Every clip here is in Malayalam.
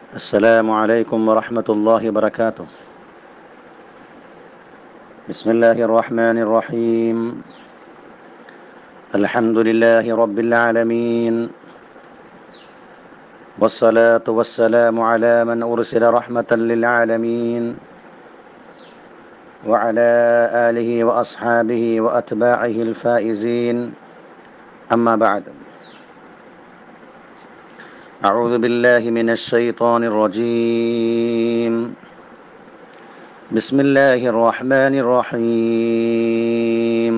السلام عليكم ورحمة الله وبركاته بسم الله الرحمن الرحيم الحمد لله رب العالمين والصلاة والسلام على من أرسل رحمة للعالمين وعلى آله وأصحابه وأتباعه الفائزين أما بعد أعوذ بالله من الشيطان الرجيم بسم الله الرحمن الرحيم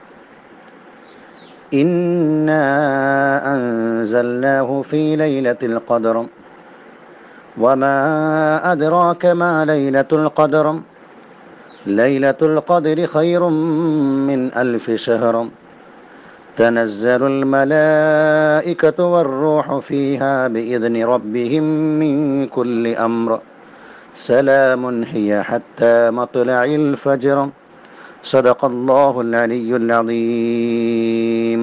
إنا أنزلناه في ليلة القدر وما أدراك ما ليلة القدر ليلة القدر خير من ألف شهر تنزل الملائكة والروح فيها بإذن ربهم من كل أمر سلام هي حتى مطلع الفجر صدق الله العلي العظيم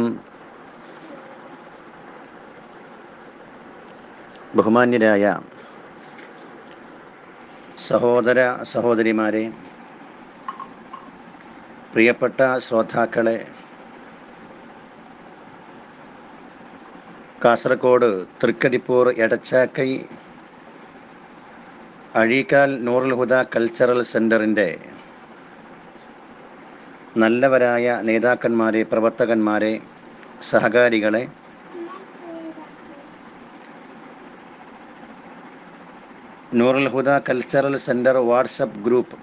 ബഹുമാന്യരായ സഹോദര സഹോദരിമാരെ പ്രിയപ്പെട്ട ശ്രോതാക്കളെ കാസർഗോഡ് തൃക്കരിപ്പൂർ എടച്ചാക്കൈ അഴീക്കാൽ നൂറുൽ ഹുദ കൾച്ചറൽ സെൻറ്ററിൻ്റെ നല്ലവരായ നേതാക്കന്മാരെ പ്രവർത്തകന്മാരെ സഹകാരികളെ Noorul Huda cultural centre WhatsApp group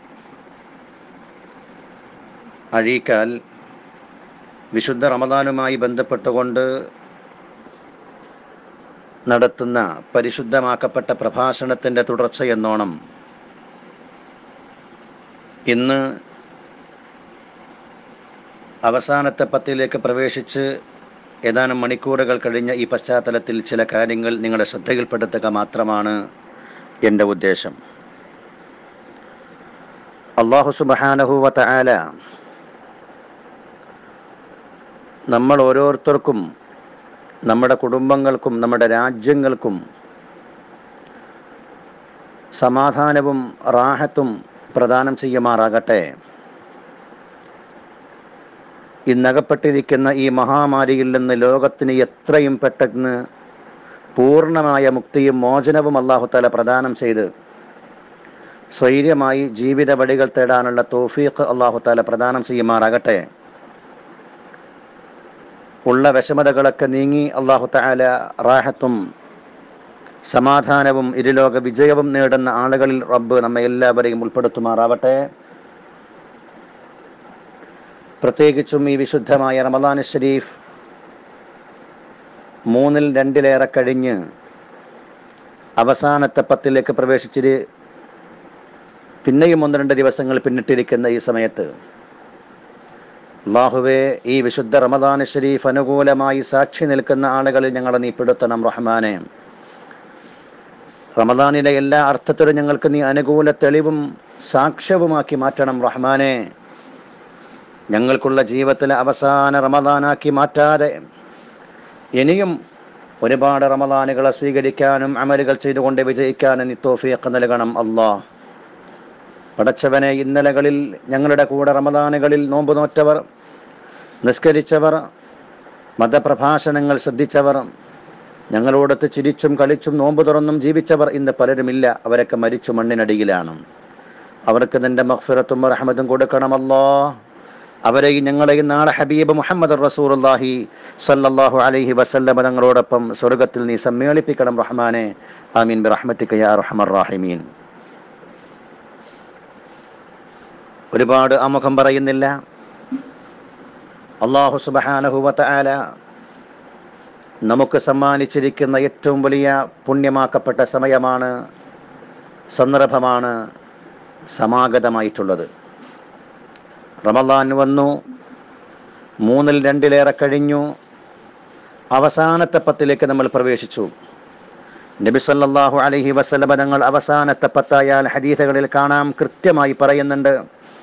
Azhikkal വിശുദ്ധ റമദാനുമായി ബന്ധപ്പെട്ടുകൊണ്ട് നടത്തുന്ന പരിശുദ്ധമാക്കപ്പെട്ട പ്രഭാഷണത്തിൻ്റെ തുടർച്ചയെന്നോണം ഇന്ന് അവസാനത്തെ പത്തിലേക്ക് പ്രവേശിച്ച് ഏതാനും മണിക്കൂറുകൾ കഴിഞ്ഞ ഈ പശ്ചാത്തലത്തിൽ ചില കാര്യങ്ങൾ നിങ്ങളുടെ ശ്രദ്ധയിൽപ്പെടുത്തുക മാത്രമാണ് എൻ്റെ ഉദ്ദേശം അള്ളാഹു സുബഹാനഹുവ ആല നമ്മൾ ഓരോരുത്തർക്കും നമ്മുടെ കുടുംബങ്ങൾക്കും നമ്മുടെ രാജ്യങ്ങൾക്കും സമാധാനവും റാഹത്തും പ്രദാനം ചെയ്യുമാറാകട്ടെ ഇന്നകപ്പെട്ടിരിക്കുന്ന ഈ മഹാമാരിയിൽ നിന്ന് ലോകത്തിന് എത്രയും പെട്ടെന്ന് പൂർണ്ണമായ മുക്തിയും മോചനവും അള്ളാഹുത്തല പ്രദാനം ചെയ്ത് സ്വൈര്യമായി ജീവിത വഴികൾ തേടാനുള്ള തോഫീഖ് അള്ളാഹുത്താല പ്രദാനം ചെയ്യുമാറാകട്ടെ ഉള്ള വിഷമതകളൊക്കെ നീങ്ങി അള്ളാഹു താല റാഹത്തും സമാധാനവും ഇരുലോക വിജയവും നേടുന്ന ആളുകളിൽ റബ്ബ് നമ്മെ എല്ലാവരെയും ഉൾപ്പെടുത്തുമാറാവട്ടെ പ്രത്യേകിച്ചും ഈ വിശുദ്ധമായ റമദാൻ ഷരീഫ് മൂന്നിൽ രണ്ടിലേറെ കഴിഞ്ഞ് അവസാനത്തെ പത്തിലേക്ക് പ്രവേശിച്ചിട്ട് പിന്നെയും ഒന്ന് രണ്ട് ദിവസങ്ങൾ പിന്നിട്ടിരിക്കുന്ന ഈ സമയത്ത് അള്ളാഹുവെ ഈ വിശുദ്ധ റമദാൻ ഷരീഫ് അനുകൂലമായി സാക്ഷി നിൽക്കുന്ന ആളുകളിൽ ഞങ്ങളെ നീ പെടുത്തണം റഹ്മാനെ റമദാനിലെ എല്ലാ അർത്ഥത്തിലും ഞങ്ങൾക്ക് നീ അനുകൂല തെളിവും സാക്ഷ്യവുമാക്കി മാറ്റണം റഹ്മാനെ ഞങ്ങൾക്കുള്ള ജീവിതത്തിലെ അവസാന റമദാനാക്കി മാറ്റാതെ ഇനിയും ഒരുപാട് റമദാനുകളെ സ്വീകരിക്കാനും അമലുകൾ ചെയ്തുകൊണ്ട് വിജയിക്കാനും നീ തോഫിയൊക്കെ നൽകണം അള്ളാഹ് പടച്ചവനെ ഇന്നലകളിൽ ഞങ്ങളുടെ കൂടെ റമദാനുകളിൽ നോമ്പ് നോറ്റവർ നിസ്കരിച്ചവർ മതപ്രഭാഷണങ്ങൾ ശ്രദ്ധിച്ചവർ ഞങ്ങളോടൊത്ത് ചിരിച്ചും കളിച്ചും നോമ്പ് തുറന്നും ജീവിച്ചവർ ഇന്ന് പലരുമില്ല അവരൊക്കെ മരിച്ചു മണ്ണിനടിയിലാണ് അവർക്ക് നിന്റെ മഹ്ഫിറത്തും റഹമതും കൊടുക്കണമല്ലോ അവരെയും ഞങ്ങളെയും നാളെ ഹബീബ് മുഹമ്മദ് റസൂറുല്ലാഹി സല്ലല്ലാഹു അലൈഹി വസല്ലമ ഞങ്ങളോടൊപ്പം സ്വർഗത്തിൽ നീ സമ്മേളിപ്പിക്കണം റഹ്മാനെ ആമീൻ ബി റഹ്മത്തിക യാ റഹ്മർ റാഹിമീൻ ഒരുപാട് ആമുഖം പറയുന്നില്ല അള്ളാഹു സുബഹാനഹുവത്ത ആല നമുക്ക് സമ്മാനിച്ചിരിക്കുന്ന ഏറ്റവും വലിയ പുണ്യമാക്കപ്പെട്ട സമയമാണ് സന്ദർഭമാണ് സമാഗതമായിട്ടുള്ളത് റമലാൻ വന്നു മൂന്നിൽ രണ്ടിലേറെ കഴിഞ്ഞു അവസാനത്തെ പത്തിലേക്ക് നമ്മൾ പ്രവേശിച്ചു നബി സല്ലല്ലാഹു അലൈഹി വസല്ലമ തങ്ങൾ അവസാനത്തെ പത്തായാൽ ഹദീഥകളിൽ കാണാം കൃത്യമായി പറയുന്നുണ്ട്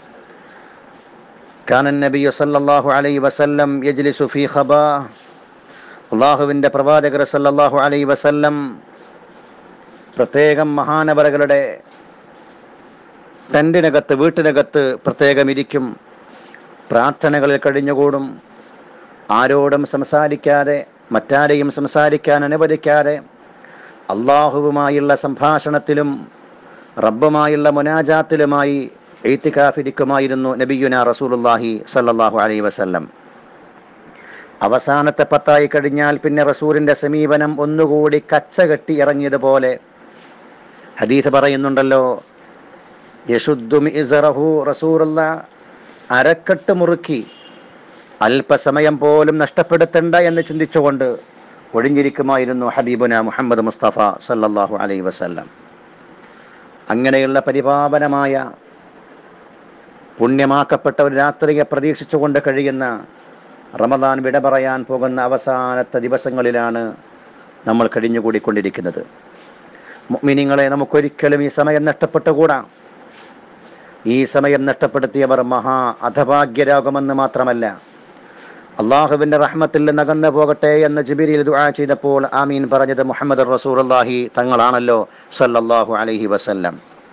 كان النبي صلى الله عليه وسلم يجلس في خباه അള്ളാഹുവിൻ്റെ പ്രവാചകർ സല്ലല്ലാഹു അലൈഹി വസല്ലം പ്രത്യേകം മഹാനവരകളുടെ ടെൻറ്റിനകത്ത് വീട്ടിനകത്ത് പ്രത്യേകം ഇരിക്കും പ്രാർത്ഥനകളിൽ കഴിഞ്ഞുകൂടും ആരോടും സംസാരിക്കാതെ മറ്റാരെയും സംസാരിക്കാൻ അനുവദിക്കാതെ അള്ളാഹുവുമായുള്ള സംഭാഷണത്തിലും റബ്ബുമായുള്ള മുനാജാത്തിലുമായി എയ്ത്തിക്കാഫിരിക്കുമായിരുന്നു നബിയുന റസൂലുല്ലാഹി സല്ലല്ലാഹു അലൈഹി വസല്ലം അവസാനത്തെ പത്തായി കഴിഞ്ഞാൽ പിന്നെ റസൂലിൻ്റെ സമീപനം ഒന്നുകൂടി കച്ച കെട്ടി ഇറങ്ങിയതുപോലെ ഹദീസ് പറയുന്നുണ്ടല്ലോ യശുദ്ദു മിസ്റഹു റസൂറുള്ള അരക്കെട്ട് മുറുക്കി അല്പസമയം പോലും നഷ്ടപ്പെടുത്തണ്ട എന്ന് ചിന്തിച്ചുകൊണ്ട് ഒഴിഞ്ഞിരിക്കുമായിരുന്നു ഹബീബുന മുഹമ്മദ് മുസ്തഫ സല്ലല്ലാഹു അലൈഹി വസല്ലം അങ്ങനെയുള്ള പരിപാവനമായ പുണ്യമാക്കപ്പെട്ട ഒരു രാത്രിയെ പ്രതീക്ഷിച്ചുകൊണ്ട് കഴിയുന്ന റമദാൻ വിട പറയാൻ പോകുന്ന അവസാനത്തെ ദിവസങ്ങളിലാണ് നമ്മൾ കഴിഞ്ഞുകൂടിക്കൊണ്ടിരിക്കുന്നത് മിനിങ്ങളെ നമുക്കൊരിക്കലും ഈ സമയം നഷ്ടപ്പെട്ടുകൂടാ ഈ സമയം നഷ്ടപ്പെടുത്തിയവർ മഹാ അധഭാഗ്യരാകുമെന്ന് മാത്രമല്ല അള്ളാഹുവിൻ്റെ റഹ്മത്തിൽ നിന്ന് അകന്നു പോകട്ടെ എന്ന് ജിബിരിയിൽ ദുആ ചെയ്തപ്പോൾ ആമീൻ പറഞ്ഞത് മുഹമ്മദ് റസൂറുല്ലാഹി തങ്ങളാണല്ലോ സല്ലല്ലാഹു അലൈഹി വസല്ലം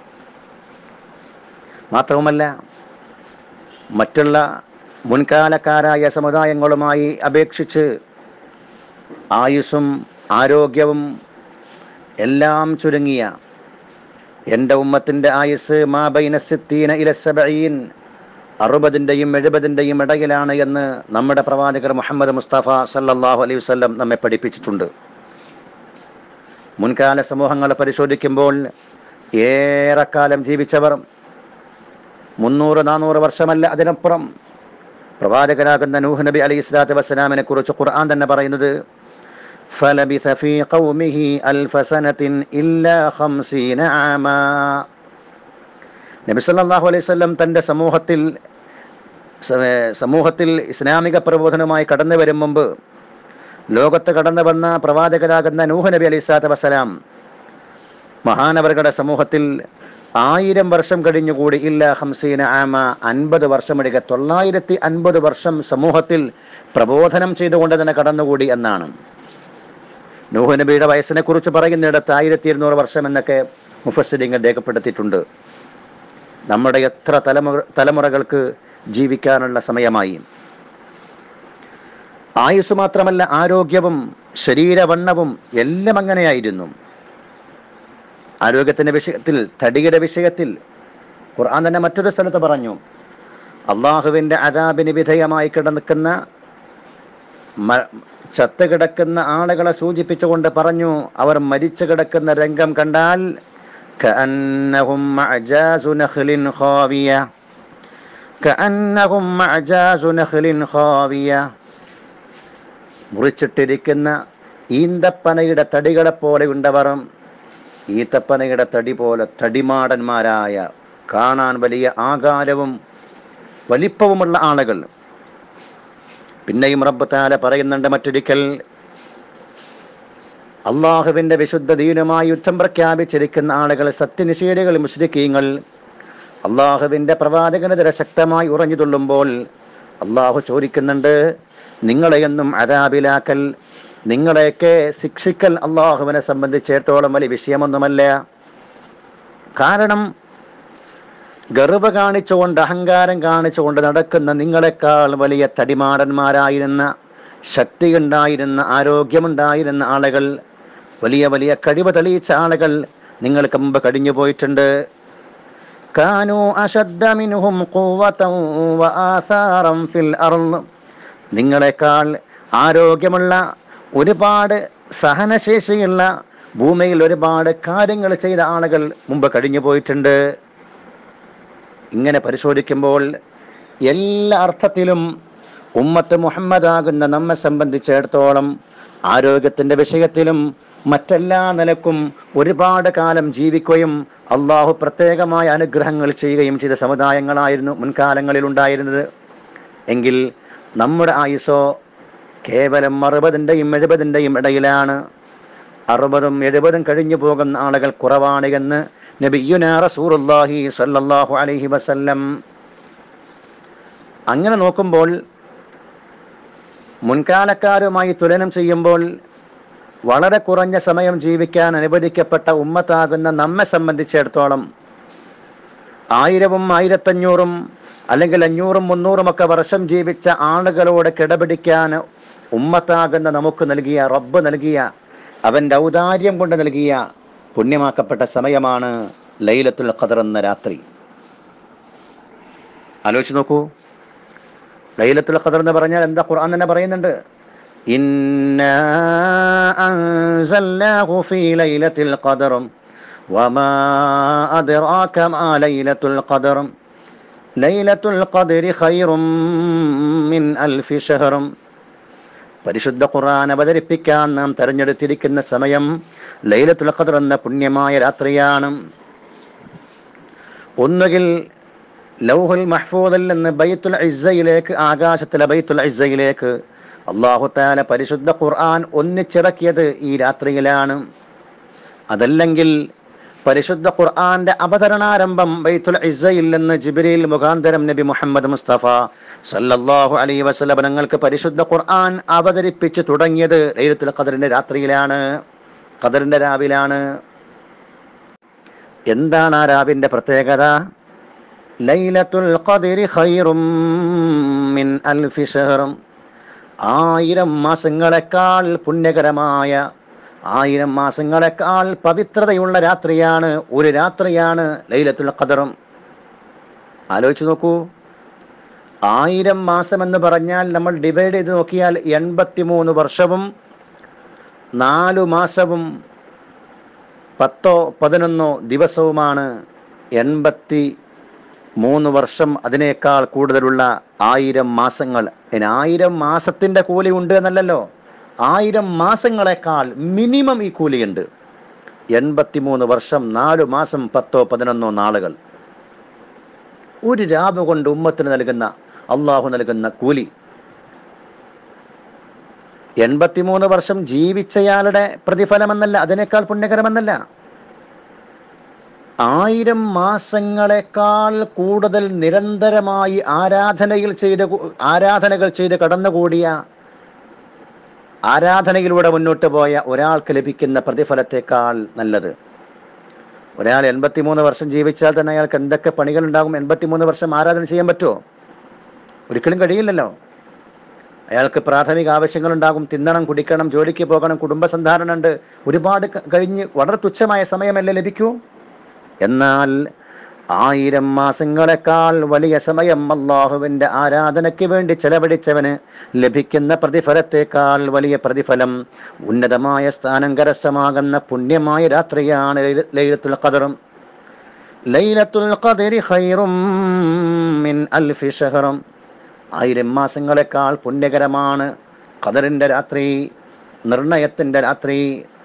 മാത്രവുമല്ല മറ്റുള്ള മുൻകാലക്കാരായ സമുദായങ്ങളുമായി അപേക്ഷിച്ച് ആയുസ്സും ആരോഗ്യവും എല്ലാം ചുരുങ്ങിയ എൻ്റെ ഉമ്മത്തിൻ്റെ ആയുസ് മാബൈനസിത്തീന ഇലസബീൻ അറുപതിൻ്റെയും എഴുപതിൻ്റെയും ഇടയിലാണ് എന്ന് നമ്മുടെ പ്രവാചകർ മുഹമ്മദ് മുസ്തഫ സല്ലല്ലാഹു അലൈഹി വസല്ലം നമ്മെ പഠിപ്പിച്ചിട്ടുണ്ട് മുൻകാല സമൂഹങ്ങൾ പരിശോധിക്കുമ്പോൾ ഏറെക്കാലം ജീവിച്ചവർ മുന്നൂറ് നാനൂറ് വർഷമല്ല അതിനപ്പുറം പ്രവാചകനാകുന്ന നൂഹ് നബി അലൈഹി സ്വലാത്തു വസ്സലാമിനെ കുറിച്ച് ഖുർആൻ തന്നെ പറയുന്നത് فلبث في قومه ألف سنة إلا خمسين عاما നബി സല്ലല്ലാഹു അലൈഹി വസല്ലം തൻ്റെ സമൂഹത്തിൽ സ- സമൂഹത്തിൽ ഇസ്ലാമിക പ്രബോധനവുമായി കടന്നു വരും മുമ്പ് ലോകത്ത് കടന്നു വന്ന പ്രവാചകരാകുന്ന നൂഹ് നബി അലൈഹി സ്വലാത്തു വസ്സലാം മഹാനവരുടെ സമൂഹത്തിൽ ആയിരം വർഷം കഴിഞ്ഞുകൂടി ഇല്ല ഹംസീന ആമ അൻപത് വർഷമെടുക്കുക തൊള്ളായിരത്തി അൻപത് വർഷം സമൂഹത്തിൽ പ്രബോധനം ചെയ്തുകൊണ്ട് തന്നെ കടന്നുകൂടി എന്നാണ് നൂഹ് നബിയുടെ വയസ്സിനെ കുറിച്ച് പറയുന്നിടത്ത് ആയിരത്തി ഇരുന്നൂറ് വർഷം എന്നൊക്കെ മുഫസ്സിരിങ്ങൾ രേഖപ്പെടുത്തിയിട്ടുണ്ട് നമ്മുടെ എത്ര തലമുറ തലമുറകൾക്ക് ജീവിക്കാനുള്ള സമയമായി ആയുസ് മാത്രമല്ല ആരോഗ്യവും ശരീരവണ്ണവും എല്ലാം അങ്ങനെയായിരുന്നു ആരോഗ്യത്തിന്റെ വിഷയത്തിൽ തടിയുടെ വിഷയത്തിൽ ഖുർആൻ തന്നെ മറ്റൊരു സ്ഥലത്ത് പറഞ്ഞു അള്ളാഹുവിൻ്റെ അതാബിന് വിധേയമായി കിടന്നിക്കുന്ന മ- ചത്ത് കിടക്കുന്ന ആളുകളെ സൂചിപ്പിച്ചുകൊണ്ട് പറഞ്ഞു അവർ മരിച്ചു കിടക്കുന്ന രംഗം കണ്ടാൽ كأنهم أعجاز نخل خاوية كأنهم أعجاز نخل خاوية മുറിച്ചിട്ടിരിക്കുന്ന ഈന്തപ്പനയുടെ തടികളെ പോലെ ഉണ്ടവർ ഈത്തപ്പനയുടെ തടി പോലെ തടിമാടന്മാരായ കാണാൻ വലിയ ആകാരവും വലിപ്പവുമുള്ള ആളുകൾ പിന്നെയും റബ്ബ് താല പറയുന്നുണ്ട് മറ്റൊരിക്കൽ അള്ളാഹുവിൻ്റെ വിശുദ്ധ ദീനുമായി യുദ്ധം പ്രഖ്യാപിച്ചിരിക്കുന്ന ആളുകൾ സത്യനിഷേധികൾ മുസ്ലിക്കീങ്ങൾ അള്ളാഹുവിൻ്റെ പ്രവാചകനെതിരെ ശക്തമായി ഉറഞ്ഞു തുള്ളുമ്പോൾ അള്ളാഹു ചോദിക്കുന്നുണ്ട് നിങ്ങളെയൊന്നും അതാബിലാക്കൽ നിങ്ങളെയൊക്കെ ശിക്ഷിക്കൽ അള്ളാഹുവിനെ സംബന്ധിച്ചിടത്തോളം വലിയ വിഷയമൊന്നുമല്ല കാരണം ഗർവ കാണിച്ചുകൊണ്ട് അഹങ്കാരം കാണിച്ചുകൊണ്ട് നടക്കുന്ന നിങ്ങളെക്കാൾ വലിയ തടിമാടന്മാരായിരുന്ന ശക്തിയുണ്ടായിരുന്ന ആരോഗ്യമുണ്ടായിരുന്ന ആളുകൾ വലിയ വലിയ കഴിവ് തെളിയിച്ച ആളുകൾ നിങ്ങൾക്ക് മുമ്പ് കഴിഞ്ഞു പോയിട്ടുണ്ട് കാനു അശദ്ദ മിൻഹും ഖുവ്വതൻ വആഥാറൻ ഫിൽ അർള് നിങ്ങളെക്കാൾ ആരോഗ്യമുള്ള ഒരുപാട് സഹനശേഷിയുള്ള ഭൂമിയിൽ ഒരുപാട് കാര്യങ്ങൾ ചെയ്ത ആളുകൾ മുമ്പ് കഴിഞ്ഞു പോയിട്ടുണ്ട് ഇങ്ങനെ പരിശോധിക്കുമ്പോൾ എല്ലാ അർത്ഥത്തിലും ഉമ്മത്ത് മുഹമ്മദാകുന്ന നമ്മെ സംബന്ധിച്ചിടത്തോളം ആരോഗ്യത്തിൻ്റെ വിഷയത്തിലും മറ്റെല്ലാ നിലക്കും ഒരുപാട് കാലം ജീവിക്കുകയും അള്ളാഹു പ്രത്യേകമായ അനുഗ്രഹങ്ങൾ ചെയ്യുകയും ചെയ്ത സമുദായങ്ങളായിരുന്നു മുൻകാലങ്ങളിൽ ഉണ്ടായിരുന്നത് എങ്കിൽ നമ്മുടെ ആയുസോ കേവലം അറുപതിൻ്റെയും എഴുപതിൻ്റെയും ഇടയിലാണ് അറുപതും എഴുപതും കഴിഞ്ഞു പോകുന്ന ആളുകൾ കുറവാണ് എന്ന് നബിയുന റസൂറുല്ലാഹി സല്ലല്ലാഹു അലൈഹി വസല്ലം അങ്ങനെ നോക്കുമ്പോൾ മുൻകാലക്കാരുമായി തുലനം ചെയ്യുമ്പോൾ വളരെ കുറഞ്ഞ സമയം ജീവിക്കാൻ അനുവദിക്കപ്പെട്ട ഉമ്മത്താകുന്ന നമ്മെ സംബന്ധിച്ചിടത്തോളം ആയിരവും ആയിരത്തഞ്ഞൂറും അല്ലെങ്കിൽ അഞ്ഞൂറും മുന്നൂറും ഒക്കെ വർഷം ജീവിച്ച ആളുകളോട് കിടപിടിക്കാൻ ഉമ്മത്താകുന്ന നമുക്ക് നൽകിയ റബ്ബ് നൽകിയ അവൻ്റെ ഔദാര്യം കൊണ്ട് നൽകിയ പുണ്യമാക്കപ്പെട്ട സമയമാണ് ലൈലത്തുൽ ഖദർ എന്ന രാത്രി ആലോചിച്ച് നോക്കൂ ലൈലത്തുൽ ഖദർ എന്ന് പറഞ്ഞാൽ എന്താ ഖുർആൻ തന്നെ പറയുന്നുണ്ട് ഇന്നാ അൻസൽനാഹു ഫീ ലൈലത്തിൽ ഖദർ വമാ അദ്റാക മാ ലൈലത്തുൽ ഖദർ ലൈലത്തുൽ ഖദരി ഖൈറും മിൻ അൽഫി ഷഹറും പരിശുദ്ധ ഖുർആൻ അവതരിപ്പിക്കാൻ നാം തെരഞ്ഞെടുത്തിരിക്കുന്ന സമയം ലൈലത്തുൽ ഖദർ എന്ന പുണ്യമായ രാത്രിയാണ് ഒന്നുകിൽ ലൗഹുൽ മഹ്ഫൂദിൽ നിന്ന് ബൈത്തുൽ ഇസ്സയിലേക്ക് ആകാശത്തിലെ ബൈത്തുൽ ഇസ്സയിലേക്ക് അള്ളാഹു താല പരിശുദ്ധ ഖുർആൻ ഒന്നിച്ചിറക്കിയത് ഈ രാത്രിയിലാണ് അതല്ലെങ്കിൽ പരിശുദ്ധ ഖുർആന്റെ അവതരണാരംഭം ബൈത്തുൽ ഇസ്സയിൽ നിന്ന് ജിബ്രീൽ മുഖാന്തരം നബി മുഹമ്മദ് മുസ്തഫ സല്ലല്ലാഹു അലൈഹി വസല്ലം ഞങ്ങൾക്ക് പരിശുദ്ധ ഖുർആൻ അവതരിപ്പിച്ചു തുടങ്ങിയത് ലൈലത്തുൽ ഖദറിന്റെ രാത്രിയിലാണ് ഖദറിന്റെ രാവിലാണ് എന്താണ് ആ രാവിന്റെ പ്രത്യേകത ലൈലത്തുൽ ഖദരി ഖൈറും മിൻ അൽഫി ഷഹറും ആയിരം മാസങ്ങളെക്കാൾ പുണ്യകരമായ ആയിരം മാസങ്ങളെക്കാൾ പവിത്രതയുള്ള രാത്രിയാണ് ഒരു രാത്രിയാണ് ലൈലത്തുൽ ഖദറും ആലോചിച്ച് നോക്കൂ ആയിരം മാസം എന്ന് പറഞ്ഞാൽ നമ്മൾ ഡിവൈഡ് ചെയ്ത് നോക്കിയാൽ എൺപത്തിമൂന്ന് വർഷവും നാലു മാസവും പത്തോ പതിനൊന്നോ ദിവസവുമാണ് എൺപത്തി മൂന്ന് വർഷം അതിനേക്കാൾ കൂടുതലുള്ള ആയിരം മാസങ്ങൾ ഇനി ആയിരം മാസത്തിൻ്റെ കൂലി ഉണ്ട് എന്നല്ലല്ലോ ആയിരം മാസങ്ങളെക്കാൾ മിനിമം ഈ കൂലിയുണ്ട് എൺപത്തിമൂന്ന് വർഷം നാലു മാസം പത്തോ പതിനൊന്നോ നാളുകൾ ഒരു രാവ് കൊണ്ട് ഉമ്മത്തിന് നൽകുന്ന അള്ളാഹു നൽകുന്ന കൂലി എൺപത്തിമൂന്ന് വർഷം ജീവിച്ചയാളുടെ പ്രതിഫലമെന്നല്ല അതിനേക്കാൾ പുണ്യകരമെന്നല്ല ആയിരം മാസങ്ങളെക്കാൾ കൂടുതൽ നിരന്തരമായി ആരാധനയിൽ ചെയ്ത് കു- ആരാധനകൾ ചെയ്ത് കടന്നുകൂടിയ ആരാധനയിലൂടെ മുന്നോട്ട് പോയ ഒരാൾക്ക് ലഭിക്കുന്ന പ്രതിഫലത്തെക്കാൾ നല്ലത് ഒരാൾ എൺപത്തിമൂന്ന് വർഷം ജീവിച്ചാൽ തന്നെ അയാൾക്ക് എന്തൊക്കെ പണികൾ ഉണ്ടാകും എൺപത്തിമൂന്ന് വർഷം ആരാധന ചെയ്യാൻ പറ്റുമോ ഒരിക്കലും കഴിയില്ലല്ലോ അയാൾക്ക് പ്രാഥമിക ആവശ്യങ്ങളുണ്ടാകും തിന്നണം കുടിക്കണം ജോലിക്ക് പോകണം കുടുംബസന്ധാരണം ഉണ്ട് ഒരുപാട് ക- കഴിഞ്ഞ് വളരെ തുച്ഛമായ സമയമല്ലേ ലഭിക്കൂ എന്നാൽ ആയിരം മാസങ്ങളെക്കാൾ വലിയ സമയം അള്ളാഹുവിൻ്റെ ആരാധനയ്ക്ക് വേണ്ടി ചെലവഴിച്ചവന് ലഭിക്കുന്ന പ്രതിഫലത്തേക്കാൾ വലിയ പ്രതിഫലം ഉന്നതമായ സ്ഥാനം കരസ്ഥമാകുന്ന പുണ്യമായ രാത്രിയാണ് ലൈല- ലൈലത്തുൽ ഖദറും ലൈലത്തുൽ ഖദരി ഖൈറും മിൻ അൽഫി ഷഹറും ആയിരം മാസങ്ങളെക്കാൾ പുണ്യകരമാണ് ഖദറിൻ്റെ രാത്രി നിർണയത്തിൻ്റെ രാത്രി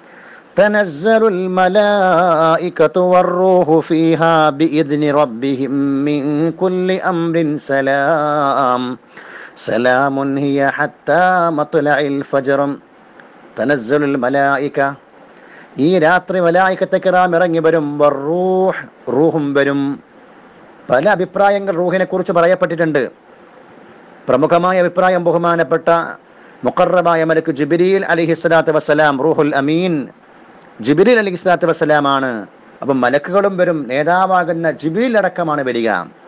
تنزل الملائكة والروح فيها بإذن ربهم من كل أمر سلام سلام هي حتى مطلع الفجر تنزل الملائكة ഈ രാത്രി മലായിക്കത്തെ കിറാം ഇറങ്ങി വരും വറൂഹ് റൂഹും വരും പല അഭിപ്രായങ്ങൾ റൂഹിനെ കുറിച്ച് പറയപ്പെട്ടിട്ടുണ്ട് പ്രമുഖമായ അഭിപ്രായം ബഹുമാനപ്പെട്ട മുഖറബായ മലക്ക് ജിബിരിൽ അലിഹി സ്വലാത്തു വസ്സലാം റൂഹുൽ അമീൻ ജിബിരിൽ അലി സ്വലാത്തു വസ്സലാമാണ് അപ്പം മലക്കുകളും വരും നേതാവാകുന്ന ജിബിരിൽ അടക്കമാണ് വരിക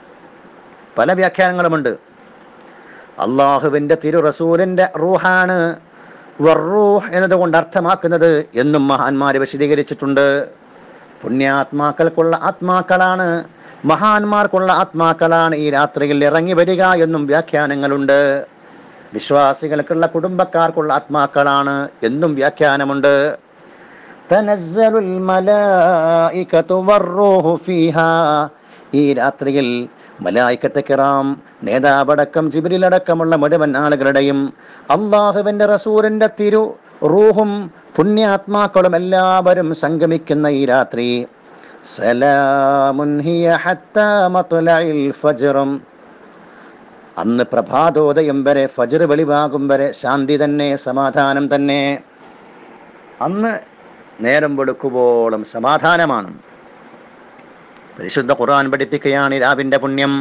പല വ്യാഖ്യാനങ്ങളുമുണ്ട് അള്ളാഹുവിൻ്റെ തിരു റസൂലിൻ്റെ റൂഹാണ് വർറൂഹ് എന്നതുകൊണ്ട് അർത്ഥമാക്കുന്നത് എന്നും മഹാന്മാർ വിശദീകരിച്ചിട്ടുണ്ട് പുണ്യാത്മാക്കൾക്കുള്ള ആത്മാക്കളാണ് മഹാന്മാർക്കുള്ള ആത്മാക്കളാണ് ഈ രാത്രിയിൽ ഇറങ്ങി വരിക എന്നും വ്യാഖ്യാനങ്ങളുണ്ട് വിശ്വാസികൾക്കുള്ള കുടുംബക്കാർക്കുള്ള ആത്മാക്കളാണ് എന്നും വ്യാഖ്യാനമുണ്ട് തനസ്സലുൽ മലായികതു വറൂഹു ഫീഹാ ഈ രാത്രിയിൽ മലായിക്കത്തെ കിറാം നേതാവടക്കം ജിബിരിലടക്കമുള്ള മുഴുവൻ ആളുകളുടെയും അള്ളാഹുവിൻ്റെ റസൂലിൻ്റെ തിരു റൂഹും പുണ്യാത്മാക്കളും എല്ലാവരും സംഗമിക്കുന്ന ഈ രാത്രി സലാമുൻ ഹിയ ഹത്താ മത്ലഇൽ ഫജ്റും അന്ന് പ്രഭാതോദയം വരെ ഫജർ വെളിവാകും വരെ ശാന്തി തന്നെ സമാധാനം തന്നെ അന്ന് നേരം വെളുക്കുവോളം സമാധാനമാണ് പരിശുദ്ധ ഖുർആൻ പഠിപ്പിക്കുകയാണ് ഈ രാവിൻ്റെ പുണ്യം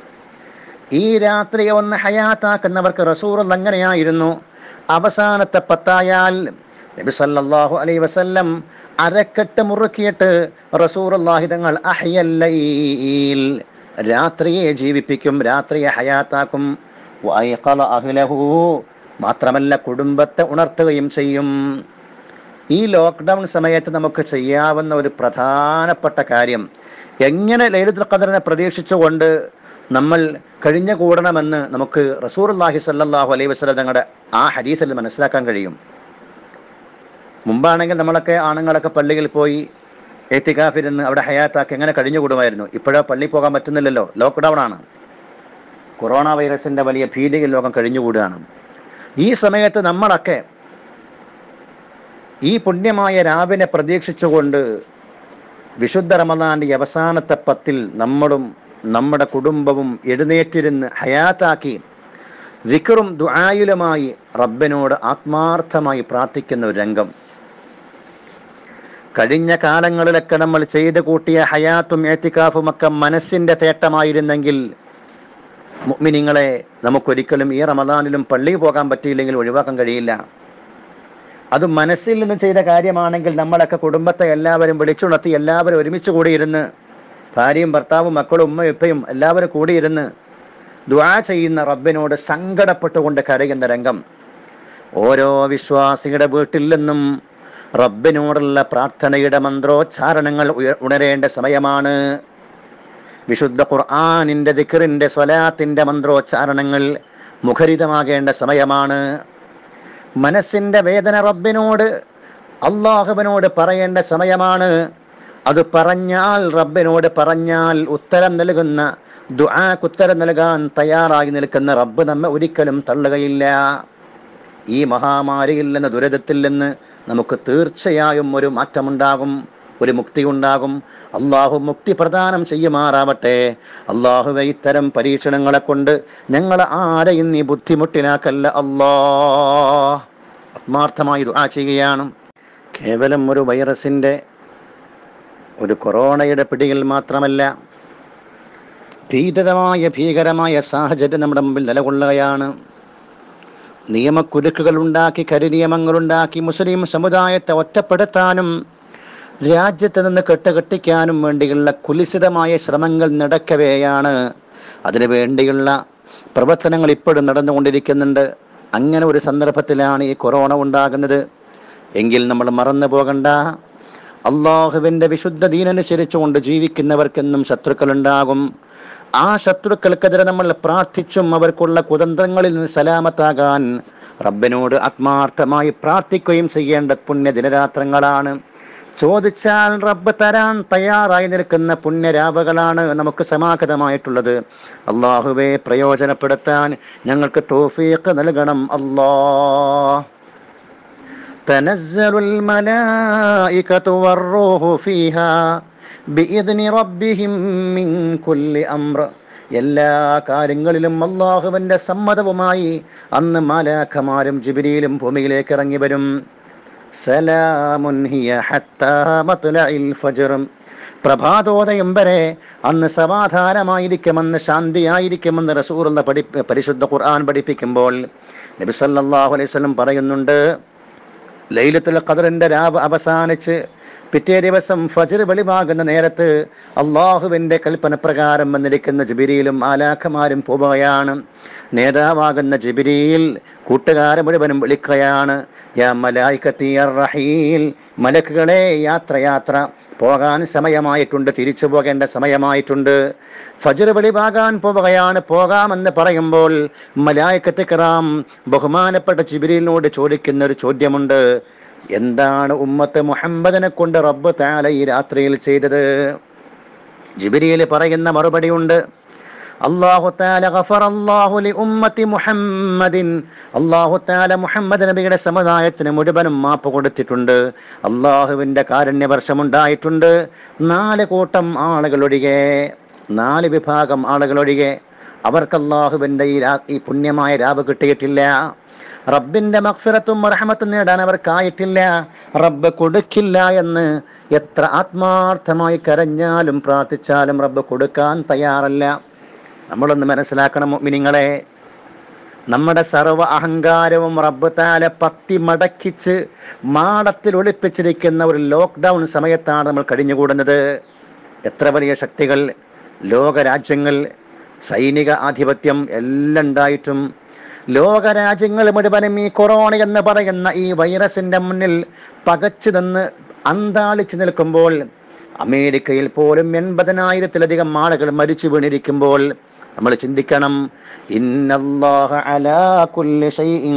ഈ രാത്രിയെ ഒന്ന് ഹയാത്താക്കുന്നവർക്ക് റസൂർ അങ്ങനെയായിരുന്നു അവസാനത്തെ പത്തായാൽ നബി സല്ലല്ലാഹു അലൈഹി വസല്ലം അരക്കെട്ട് മുറുക്കിയിട്ട് റസൂറുല്ലാഹി തങ്ങൾ അഹ്യല്ലൈൽ രാത്രിയെ ജീവിപ്പിക്കും രാത്രിയെ ഹയാത്താക്കും വഅയ്ഖള അഹ്ലഹു മാത്രമല്ല കുടുംബത്തെ ഉണർത്തുകയും ചെയ്യും ഈ ലോക്ക്ഡൗൺ സമയത്ത് നമുക്ക് ചെയ്യാവുന്ന ഒരു പ്രധാനപ്പെട്ട കാര്യം എങ്ങനെ ലൈലത്തുൽ ഖദറിനെ പ്രതീക്ഷിച്ചുകൊണ്ട് നമ്മൾ കഴിഞ്ഞ കൂടണമെന്ന് നമുക്ക് റസൂർല്ലാഹി സല്ലാഹു അലൈഹി വസ്ലം തങ്ങളുടെ ആ ഹദീസിൽ മനസ്സിലാക്കാൻ കഴിയും മുമ്പാണെങ്കിൽ നമ്മളൊക്കെ ആണുങ്ങളൊക്കെ പള്ളിയിൽ പോയി ഏത്തിക്കാഫിരുന്ന് അവിടെ ഹയാത്താക്കി എങ്ങനെ കഴിഞ്ഞുകൂടുമായിരുന്നു ഇപ്പോഴോ പള്ളി പോകാൻ പറ്റുന്നില്ലല്ലോ ലോക്ക്ഡൗൺ ആണ് കൊറോണ വൈറസിൻ്റെ വലിയ ഭീതിയിൽ ലോകം കഴിഞ്ഞുകൂടുകയാണ് ഈ സമയത്ത് നമ്മളൊക്കെ ഈ പുണ്യമായ രാവിനെ പ്രതീക്ഷിച്ചുകൊണ്ട് വിശുദ്ധ റമദാന്റെ അവസാനത്തെ പത്തിൽ നമ്മളും നമ്മുടെ കുടുംബവും എഴുന്നേറ്റിരുന്ന് ഹയാത്താക്കി വിക്റും ദുആയിലുമായി റബ്ബിനോട് ആത്മാർത്ഥമായി പ്രാർത്ഥിക്കുന്ന ഒരു രംഗം കഴിഞ്ഞ കാലങ്ങളിലൊക്കെ നമ്മൾ ചെയ്തു കൂട്ടിയ ഹയാത്തും ഏത്തിക്കാഫും ഒക്കെ മനസ്സിന്റെ തേട്ടമായിരുന്നെങ്കിൽ മുഅ്മിനീങ്ങളെ നമുക്കൊരിക്കലും ഈ റമദാനിലും പള്ളിയിൽ പോകാൻ പറ്റിയില്ലെങ്കിൽ ഒഴിവാക്കാൻ കഴിയില്ല അത് മനസ്സിൽ നിന്ന് ചെയ്ത കാര്യമാണെങ്കിൽ നമ്മളൊക്കെ കുടുംബത്തെ എല്ലാവരും വിളിച്ചുണർത്തി എല്ലാവരും ഒരുമിച്ച് കൂടിയിരുന്ന് ഭാര്യയും ഭർത്താവും മക്കളും ഉമ്മയും ഉപ്പയും എല്ലാവരും കൂടിയിരുന്ന് ദ്വാ ചെയ്യുന്ന റബ്ബിനോട് സങ്കടപ്പെട്ടുകൊണ്ട് കരയുന്ന രംഗം ഓരോ വിശ്വാസിയുടെ വീട്ടിൽ നിന്നും റബ്ബിനോടുള്ള പ്രാർത്ഥനയുടെ മന്ത്രോച്ചാരണങ്ങൾ ഉയ- ഉണരേണ്ട സമയമാണ് വിശുദ്ധ ഖുർആാനിൻ്റെ ദിക്റിൻ്റെ സ്വലാത്തിൻ്റെ മന്ത്രോച്ചാരണങ്ങൾ മുഖരിതമാകേണ്ട സമയമാണ് മനസ്സിൻ്റെ വേദന റബ്ബിനോട് അള്ളാഹുവിനോട് പറയേണ്ട സമയമാണ് അത് പറഞ്ഞാൽ റബ്ബിനോട് പറഞ്ഞാൽ ഉത്തരം നൽകുന്ന ദുആക്ക് ഉത്തരം നൽകാൻ തയ്യാറായി നിൽക്കുന്ന റബ്ബ് നമ്മെ ഒരിക്കലും തള്ളുകയില്ല ഈ മഹാമാരിയിൽ നിന്ന് ദുരിതത്തിൽ നിന്ന് നമുക്ക് തീർച്ചയായും ഒരു മാറ്റമുണ്ടാകും ഒരു മുക്തി ഉണ്ടാകും അള്ളാഹു മുക്തി പ്രദാനം ചെയ്യുമാറാവട്ടെ അള്ളാഹുവെ ഇത്തരം പരീക്ഷണങ്ങളെ കൊണ്ട് ഞങ്ങൾ ആരെയും നീ ബുദ്ധിമുട്ടിലാക്കല്ല അല്ലാ ആത്മാർത്ഥമായി ദുആ ചെയ്യുകയാണ് കേവലം ഒരു വൈറസിൻ്റെ ഒരു കൊറോണയുടെ പിടിയിൽ മാത്രമല്ല ഭീതമായ ഭീകരമായ സാഹചര്യം നമ്മുടെ മുമ്പിൽ നിലകൊള്ളുകയാണ് നിയമക്കുരുക്കുകൾ ഉണ്ടാക്കി കരിനിയമങ്ങളുണ്ടാക്കി മുസ്ലിം സമുദായത്തെ ഒറ്റപ്പെടുത്താനും രാജ്യത്ത് നിന്ന് കെട്ടുകെട്ടിക്കാനും വേണ്ടിയുള്ള കുലിസിതമായ ശ്രമങ്ങൾ നടക്കവെയാണ് അതിനു വേണ്ടിയുള്ള പ്രവർത്തനങ്ങൾ ഇപ്പോഴും നടന്നുകൊണ്ടിരിക്കുന്നുണ്ട് അങ്ങനെ ഒരു സന്ദർഭത്തിലാണ് ഈ കൊറോണ ഉണ്ടാകുന്നത് എങ്കിൽ നമ്മൾ മറന്നു പോകണ്ട അള്ളാഹുവിൻ്റെ വിശുദ്ധ ദീനനുസരിച്ചുകൊണ്ട് ജീവിക്കുന്നവർക്കെന്നും ശത്രുക്കളുണ്ടാകും ആ ശത്രുക്കൾക്കെതിരെ നമ്മൾ പ്രാർത്ഥിച്ചും അവർക്കുള്ള കുതന്ത്രങ്ങളിൽ നിന്ന് സലാമത്താകാൻ റബ്ബിനോട് ആത്മാർത്ഥമായി പ്രാർത്ഥിക്കുകയും ചെയ്യേണ്ട പുണ്യ ദിനരാത്രങ്ങളാണ് ചോദിച്ചാൽ റബ്ബ് തരാൻ തയ്യാറായി നിൽക്കുന്ന പുണ്യരാവുകളാണ് നമുക്ക് സമാഗതമായിട്ടുള്ളത് അള്ളാഹുവെ പ്രയോജനപ്പെടുത്താൻ ഞങ്ങൾക്ക് തോഫീക്ക് നൽകണം അല്ലാ تنزل الملائكة والروح فيها بإذن ربهم من كل أمر എല്ലാ കാര്യങ്ങളിലും അള്ളാഹുവിൻ്റെ സമ്മതവുമായി അന്ന് മാലാഖമാരും ജിബിരിയിലും ഭൂമിയിലേക്ക് ഇറങ്ങി വരും സലാമുൻ ഹിയ ഹത്താ മത്ലഇൽ ഫജ്ർ പ്രഭാതോദയം വരെ അന്ന് സമാധാനമായിരിക്കുമെന്ന് ശാന്തിയായിരിക്കുമെന്ന് റസൂറുള്ള പഠി പരിശുദ്ധ ഖുർആൻ പഠിപ്പിക്കുമ്പോൾ നബി സല്ലല്ലാഹു അലൈഹി വസല്ലം പറയുന്നുണ്ട് ലൈലത്തുൽ ഖദറിന്റെ രാവ് അവസാനിച്ച് പിറ്റേ ദിവസം ഫജർ വെളിവാകുന്ന നേരത്ത് അള്ളാഹുവിൻ്റെ കൽപ്പന പ്രകാരം വന്നിരിക്കുന്ന ജിബിരിയിലും ആലാഖമാരും പോവുകയാണ് നേതാവാകുന്ന ജിബിരിയിൽ കൂട്ടുകാരെ മുഴുവനും വിളിക്കുകയാണ് യാ മലായിക്കത്തി റഹീൽ മലക്കുകളെ യാത്ര യാത്ര പോകാൻ സമയമായിട്ടുണ്ട് തിരിച്ചു പോകേണ്ട സമയമായിട്ടുണ്ട് ഫജർ വെളിവാകാൻ പോവുകയാണ് പോകാമെന്ന് പറയുമ്പോൾ മലായക്കത്ത് കിറാം ബഹുമാനപ്പെട്ട ജിബിരിലിനോട് ചോദിക്കുന്ന ഒരു ചോദ്യമുണ്ട് എന്താണ് ഉമ്മത്ത് മുഹമ്മദിനെ കൊണ്ട് റബ്ബ് താല ഈ രാത്രിയിൽ ചെയ്തത് ജിബിരിയിൽ പറയുന്ന മറുപടിയുണ്ട് അള്ളാഹു താല ഗഫർ അല്ലാഹു ലി ഉമ്മത്തി മുഹമ്മദിൻ അള്ളാഹു താല മുഹമ്മദ് നബിയുടെ സമുദായത്തിന് മുഴുവനും മാപ്പ് കൊടുത്തിട്ടുണ്ട് അള്ളാഹുവിൻ്റെ കാരുണ്യവർഷമുണ്ടായിട്ടുണ്ട് നാല് കൂട്ടം ആളുകളൊഴികെ നാല് വിഭാഗം ആളുകളൊഴികെ അവർക്ക് അള്ളാഹുവിൻ്റെ ഈ രാ ഈ പുണ്യമായ രാവ് കിട്ടിയിട്ടില്ല റബ്ബിന്റെ മഗ്ഫിറത്തും റഹമത്തും നേടാൻ അവർക്കായിട്ടില്ല റബ്ബ് കൊടുക്കില്ല എന്ന് എത്ര ആത്മാർത്ഥമായി കരഞ്ഞാലും പ്രാർത്ഥിച്ചാലും റബ്ബ് കൊടുക്കാൻ തയ്യാറല്ല നമ്മളൊന്ന് മനസ്സിലാക്കണം മിനിങ്ങളെ നമ്മുടെ സർവ്വ അഹങ്കാരവും റബ്ബ് താല പത്തി മടക്കിച്ച് മാടത്തിൽ ഒളിപ്പിച്ചിരിക്കുന്ന ഒരു ലോക്ക്ഡൗൺ സമയത്താണ് നമ്മൾ കഴിഞ്ഞുകൂടുന്നത് എത്ര വലിയ ശക്തികൾ ലോകരാജ്യങ്ങൾ സൈനിക ആധിപത്യം എല്ലാം ഉണ്ടായിട്ടും ലോകരാജ്യങ്ങൾ മുഴുവനും ഈ കൊറോണ എന്ന് പറയുന്ന ഈ വൈറസിന്റെ മുന്നിൽ പകച്ചു നിന്ന് അന്താളിച്ചു നിൽക്കുമ്പോൾ അമേരിക്കയിൽ പോലും എൺപതിനായിരത്തിലധികം ആളുകൾ മരിച്ചു വീണിരിക്കുമ്പോൾ നമ്മൾ ചിന്തിക്കണം ഇന്നല്ലാഹ അലാ കുല്ലി ഷൈഇൻ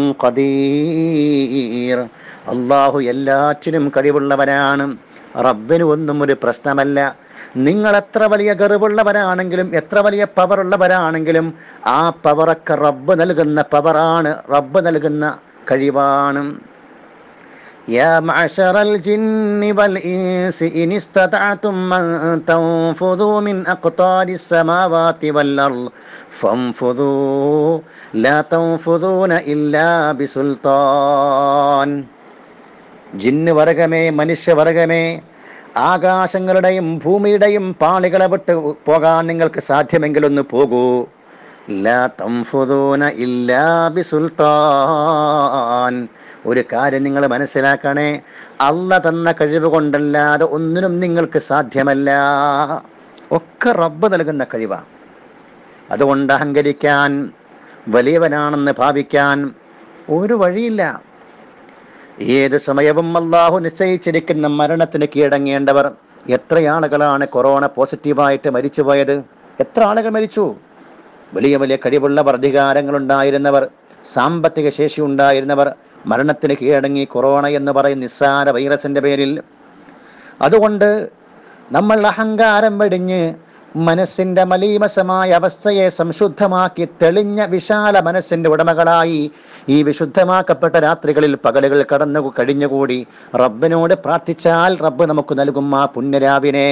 ഖദീർ അള്ളാഹു എല്ലാറ്റിനും കഴിവുള്ളവനാണ് റബ്ബിന് ഒന്നും ഒരു പ്രശ്നമല്ല നിങ്ങൾ എത്ര വലിയ ഗറിവുള്ളവരാണെങ്കിലും എത്ര വലിയ പവറുള്ളവരാണെങ്കിലും ആ പവറൊക്കെ റബ്ബ് നൽകുന്ന പവറാണ് റബ്ബ് നൽകുന്ന കഴിവാണ് يا معشر الجن والإنس إن استطعتم أن تنفذوا من أقطار السماوات والأرض فانفذوا لا تنفذون إلا بسلطان ജിന്ന് വർഗമേ മനുഷ്യവർഗമേ ആകാശങ്ങളുടെയും ഭൂമിയുടെയും പാളികളെ വിട്ട് പോകാൻ നിങ്ങൾക്ക് സാധ്യമെങ്കിൽ ഒന്ന് പോകൂ ലാ തംഫുദൂന ഇല്ലാ ബിസുൽത്താൻ ഒരു കാര്യം നിങ്ങൾ മനസ്സിലാക്കണേ അല്ല തന്ന കഴിവ് കൊണ്ടല്ലാതെ ഒന്നിനും നിങ്ങൾക്ക് സാധ്യമല്ല ഒക്കെ റബ്ബ് നൽകുന്ന കഴിവാണ് അതുകൊണ്ട് അഹങ്കരിക്കാൻ വലിയവനാണെന്ന് ഭാവിക്കാൻ ഒരു വഴിയില്ല ഏത് സമയവും അള്ളാഹു നിശ്ചയിച്ചിരിക്കുന്ന മരണത്തിന് കീഴടങ്ങേണ്ടവർ എത്ര ആളുകളാണ് കൊറോണ പോസിറ്റീവായിട്ട് മരിച്ചുപോയത് എത്ര ആളുകൾ മരിച്ചു വലിയ വലിയ കഴിവുള്ളവർ അധികാരങ്ങളുണ്ടായിരുന്നവർ സാമ്പത്തിക ശേഷി ഉണ്ടായിരുന്നവർ മരണത്തിന് കീഴടങ്ങി കൊറോണ എന്ന് പറയുന്ന നിസ്സാര വൈറസിന്റെ പേരിൽ അതുകൊണ്ട് നമ്മൾ അഹങ്കാരം വെടിഞ്ഞ് മനസ്സിന്റെ മലീമസമായ അവസ്ഥയെ സംശുദ്ധമാക്കി തെളിഞ്ഞ വിശാല മനസ്സിന്റെ ഉടമകളായി ഈ വിശുദ്ധമാക്കപ്പെട്ട രാത്രികളിൽ പകലുകൾ കടന്നു കഴിഞ്ഞുകൂടി റബ്ബിനോട് പ്രാർത്ഥിച്ചാൽ റബ്ബ് നമുക്ക് നൽകും ആ പുണ്യരാവിനെ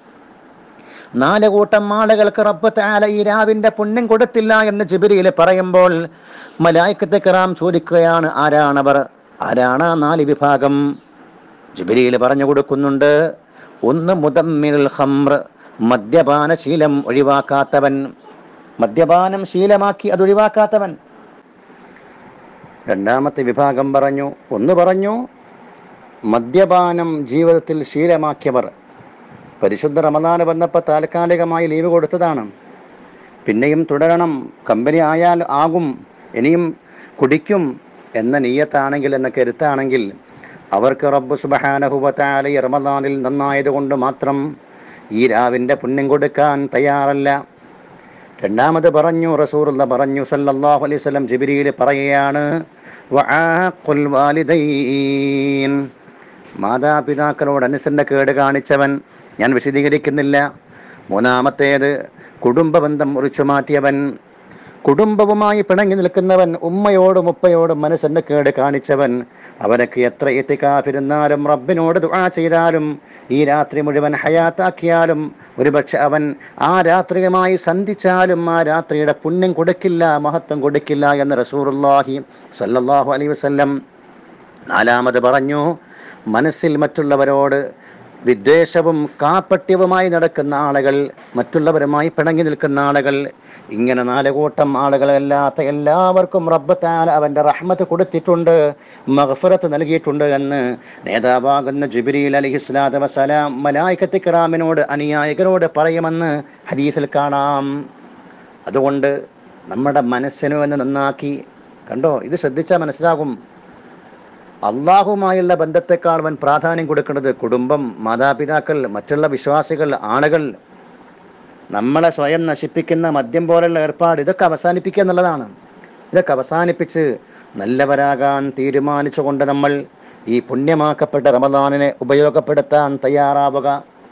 നാല് കൂട്ടം ആളുകൾക്ക് റബ്ബ് താല ഈ രാവിന്റെ പുണ്യം കൊടുത്തില്ല എന്ന് ജിബിരിയിൽ പറയുമ്പോൾ മലായിക്കത്തെ കറാം ചോദിക്കുകയാണ് ആരാണവർ ആരാണ് ആ നാല് വിഭാഗം ജിബിരിയിൽ പറഞ്ഞു കൊടുക്കുന്നുണ്ട് ഒന്ന് മുതമ്മിൽ ഹംർ മദ്യപാന ശീലം ഒഴിവാക്കാത്തവൻ മദ്യപാനം ശീലമാക്കി അത് ഒഴിവാക്കാത്തവൻ രണ്ടാമത്തെ വിഭാഗം പറഞ്ഞു ഒന്ന് പറഞ്ഞു മദ്യപാനം ജീവിതത്തിൽ ശീലമാക്കിയവർ പരിശുദ്ധ റമദാന് വന്നപ്പോൾ താൽക്കാലികമായി ലീവ് കൊടുത്തതാണ് പിന്നെയും തുടരണം കമ്പനി ആയാൽ ആകും ഇനിയും കുടിക്കും എന്ന നീയത്താണെങ്കിൽ എന്ന കരുത്താണെങ്കിൽ അവർക്ക് റബ്ബ് സുബഹാനഹുബത്താല ഈ റമദാനിൽ നന്നായതുകൊണ്ട് മാത്രം ഈ രാവിൻ്റെ പുണ്യം കൊടുക്കാൻ തയ്യാറല്ല രണ്ടാമത് പറഞ്ഞു റസൂറുള്ള പറഞ്ഞു സല്ലല്ലാഹു അലൈഹി വസല്ലം ജിബ്രീൽ പറയുകയാണ് വആഖുൽ വാലിദൈൻ മാതാപിതാക്കളോട് അനുസരണ കേട് കാണിച്ചവൻ ഞാൻ വിശദീകരിക്കുന്നില്ല മൂന്നാമത്തേത് കുടുംബ ബന്ധം മുറിച്ചു മാറ്റിയവൻ കുടുംബവുമായി പിണങ്ങി നിൽക്കുന്നവൻ ഉമ്മയോടും ഉപ്പയോടും മനസ്സിന്റെ കേട് കാണിച്ചവൻ അവനക്ക് എത്ര എത്തിക്കാതിരുന്നാലും റബ്ബിനോട് ദുആ ചെയ്താലും ഈ രാത്രി മുഴുവൻ ഹയാത്താക്കിയാലും ഒരുപക്ഷെ അവൻ ആ രാത്രിയുമായി സന്ധിച്ചാലും ആ രാത്രിയുടെ പുണ്യം കൊടുക്കില്ല മഹത്വം കൊടുക്കില്ല എന്ന് റസൂറുല്ലാഹി സല്ലല്ലാഹു അലൈഹി വസല്ലം നാലാമത് പറഞ്ഞു മനസ്സിൽ മറ്റുള്ളവരോട് വിദ്വേഷവും കാപ്പട്യവുമായി നടക്കുന്ന ആളുകൾ മറ്റുള്ളവരുമായി പിണങ്ങി നിൽക്കുന്ന ആളുകൾ ഇങ്ങനെ നാല് കൂട്ടം ആളുകളല്ലാത്ത എല്ലാവർക്കും റബ്ബത്താൽ അവൻ്റെ റഹ്മത്ത് കൊടുത്തിട്ടുണ്ട് മഹഫറത്ത് നൽകിയിട്ടുണ്ട് എന്ന് നേതാവാകുന്ന ജുബിരിൽ അലി ഇസ്ലാദ് വസലാം മലായിക്കത്തി കിറാമിനോട് അനുയായികരോട് പറയുമെന്ന് ഹദീസിൽ കാണാം അതുകൊണ്ട് നമ്മുടെ മനസ്സിനു എന്ന് നന്നാക്കി കണ്ടോ ഇത് ശ്രദ്ധിച്ചാൽ മനസ്സിലാകും അള്ളാഹുമായുള്ള ബന്ധത്തെക്കാൾ അവൻ പ്രാധാന്യം കൊടുക്കുന്നത് കുടുംബം മാതാപിതാക്കൾ മറ്റുള്ള വിശ്വാസികൾ ആളുകൾ നമ്മളെ സ്വയം നശിപ്പിക്കുന്ന മദ്യം പോലുള്ള ഏർപ്പാട് ഇതൊക്കെ അവസാനിപ്പിക്കുക എന്നുള്ളതാണ് ഇതൊക്കെ അവസാനിപ്പിച്ച് നല്ലവരാകാൻ തീരുമാനിച്ചുകൊണ്ട് നമ്മൾ ഈ പുണ്യമാക്കപ്പെട്ട റമദാനിനെ ഉപയോഗപ്പെടുത്താൻ തയ്യാറാവുക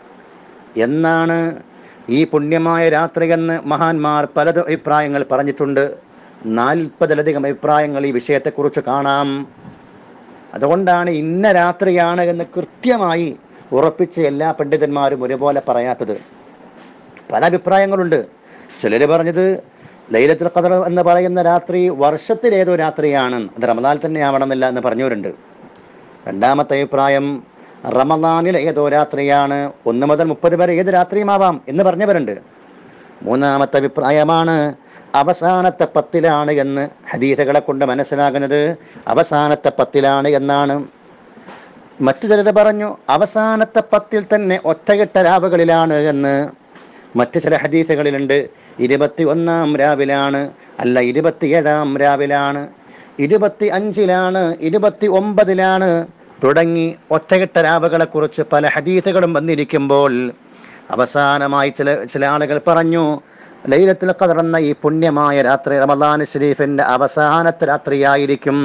എന്നാണ് ഈ പുണ്യമായ രാത്രി എന്ന് മഹാന്മാർ പലത് അഭിപ്രായങ്ങൾ പറഞ്ഞിട്ടുണ്ട് നാൽപ്പതിലധികം അഭിപ്രായങ്ങൾ ഈ വിഷയത്തെക്കുറിച്ച് കാണാം അതുകൊണ്ടാണ് ഇന്ന രാത്രിയാണ് എന്ന് കൃത്യമായി ഉറപ്പിച്ച് എല്ലാ പണ്ഡിതന്മാരും ഒരുപോലെ പറയാത്തത് പല അഭിപ്രായങ്ങളുണ്ട് ചിലർ പറഞ്ഞത് ലൈലത്തുൽ ഖദർ എന്ന് പറയുന്ന രാത്രി വർഷത്തിലേതോ രാത്രിയാണ് അത് റമദാൻ തന്നെ ആവണമെന്നില്ല എന്ന് പറഞ്ഞവരുണ്ട് രണ്ടാമത്തെ അഭിപ്രായം റമദാനിൽ ഏതോ രാത്രിയാണ് ഒന്ന് മുതൽ മുപ്പത് വരെ ഏത് രാത്രിയുമാവാം എന്ന് പറഞ്ഞവരുണ്ട് മൂന്നാമത്തെ അഭിപ്രായമാണ് അവസാനത്തെ പത്തിലാണ് എന്ന് ഹദീഥകളെ കൊണ്ട് മനസ്സിലാകുന്നത് അവസാനത്തെ പത്തിലാണ് എന്നാണ് മറ്റു ചിലർ പറഞ്ഞു അവസാനത്തെ പത്തിൽ തന്നെ ഒറ്റയിട്ട രാവുകളിലാണ് എന്ന് മറ്റു ചില ഹദീസുകളിലുണ്ട് ഇരുപത്തി ഒന്നാം രാവിലാണ് അല്ല ഇരുപത്തിയേഴാം രാവിലാണ് ഇരുപത്തി അഞ്ചിലാണ് ഇരുപത്തി ഒമ്പതിലാണ് തുടങ്ങി ഒറ്റയിട്ട രാവുകളെ കുറിച്ച് പല ഹദീസുകളും വന്നിരിക്കുമ്പോൾ അവസാനമായി ചില ചില ആളുകൾ പറഞ്ഞു ലൈലത്തുൽ ഖദർ എന്ന ഈ പുണ്യമായ രാത്രി റമദാൻ ഷരീഫിന്റെ അവസാനത്തെ രാത്രിയായിരിക്കും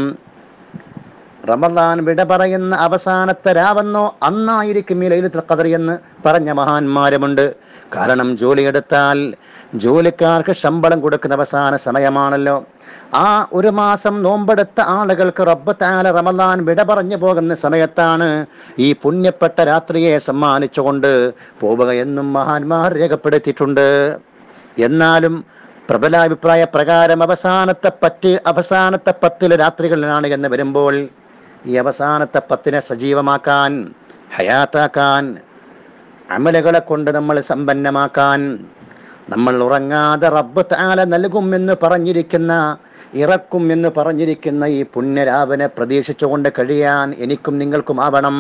റമദാൻ വിട പറയുന്ന അവസാനത്തെ രാവെന്നോ അന്നായിരിക്കും ഈ ലൈലത്തുൽ ഖദർ എന്ന് പറഞ്ഞ മഹാന്മാരുമുണ്ട് കാരണം ജോലിയെടുത്താൽ ജോലിക്കാർക്ക് ശമ്പളം കൊടുക്കുന്ന അവസാന സമയമാണല്ലോ ആ ഒരു മാസം നോമ്പെടുത്ത ആളുകൾക്ക് റബ്ബ് താല റമദാൻ വിട പറഞ്ഞു പോകുന്ന സമയത്താണ് ഈ പുണ്യപ്പെട്ട രാത്രിയെ സമ്മാനിച്ചുകൊണ്ട് പോവുക എന്നും മഹാന്മാർ രേഖപ്പെടുത്തിയിട്ടുണ്ട് എന്നാലും പ്രബലാഭിപ്രായ പ്രകാരം അവസാനത്തെ പറ്റ് അവസാനത്തെ പത്തിലെ രാത്രികളിലാണ് എന്ന് വരുമ്പോൾ ഈ അവസാനത്തെ പത്തിനെ സജീവമാക്കാൻ ഹയാത്താക്കാൻ അമലുകളെ കൊണ്ട് നമ്മൾ സമ്പന്നമാക്കാൻ നമ്മൾ ഉറങ്ങാതെ റബ്ബ് താല നൽകും എന്ന് പറഞ്ഞിരിക്കുന്ന ഇറക്കും എന്ന് പറഞ്ഞിരിക്കുന്ന ഈ പുണ്യരാവിനെ പ്രതീക്ഷിച്ചുകൊണ്ട് കഴിയാൻ എനിക്കും നിങ്ങൾക്കും ആവണം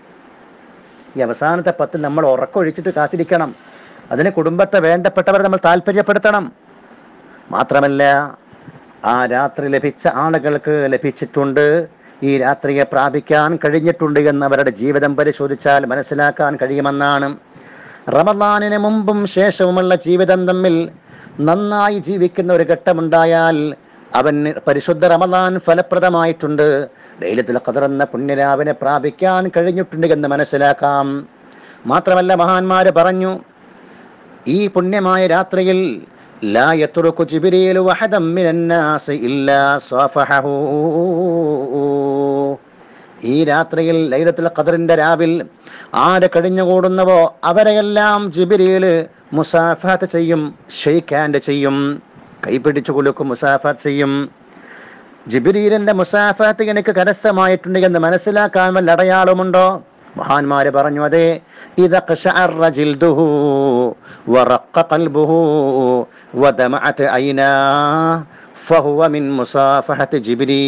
ഈ അവസാനത്തെ പത്തിൽ നമ്മൾ ഉറക്കൊഴിച്ചിട്ട് കാത്തിരിക്കണം അതിന് കുടുംബത്തെ വേണ്ടപ്പെട്ടവരെ നമ്മൾ താല്പര്യപ്പെടുത്തണം മാത്രമല്ല ആ രാത്രി ലഭിച്ച ആളുകൾക്ക് ലഭിച്ചിട്ടുണ്ട് ഈ രാത്രിയെ പ്രാപിക്കാൻ കഴിഞ്ഞിട്ടുണ്ട് എന്ന് അവരുടെ ജീവിതം പരിശോധിച്ചാൽ മനസ്സിലാക്കാൻ കഴിയുമെന്നാണ് റമദാനിന് മുമ്പും ശേഷവുമുള്ള ജീവിതം തമ്മിൽ നന്നായി ജീവിക്കുന്ന ഒരു ഘട്ടമുണ്ടായാൽ അവന് പരിശുദ്ധ റമദാൻ ഫലപ്രദമായിട്ടുണ്ട് ലൈലത്തുൽ ഖദർ എന്ന പുണ്യരാവിനെ പ്രാപിക്കാൻ കഴിഞ്ഞിട്ടുണ്ട് എന്ന് മനസ്സിലാക്കാം മാത്രമല്ല മഹാന്മാര് പറഞ്ഞു ഈ പുണ്യമായ രാത്രിയിൽ لا يترك جبريل وحدا من الناس إلا صافحه ഈ രാത്രിയിൽ ലൈലത്തുൽ ഖദറിന്റെ രാവിൽ ആര് കഴിഞ്ഞുകൂടുന്നവോ അവരെയെല്ലാം ജിബിരിയിൽ മുസാഫാത്ത് ചെയ്യും ഷെയ്ക്ക് ഹാൻഡ് ചെയ്യും കൈപിടിച്ചു കുലുക്കും മുസാഫാത്ത് ചെയ്യും ജിബിരീലിന്റെ മുസാഫാത്ത് എനിക്ക് കരസ്ഥമായിട്ടുണ്ട് എന്ന് മനസ്സിലാക്കാൻ വല്ല അടയാളമുണ്ടോ മഹാന്മാര് പറഞ്ഞു അതെ ഇതഖ്ശഅറ ജിൽദുഹു വറഖ ഖൽബുഹു വദമഅത് ഐനാ ഫഹുവ മിൻ മുസാഫഹത്ത്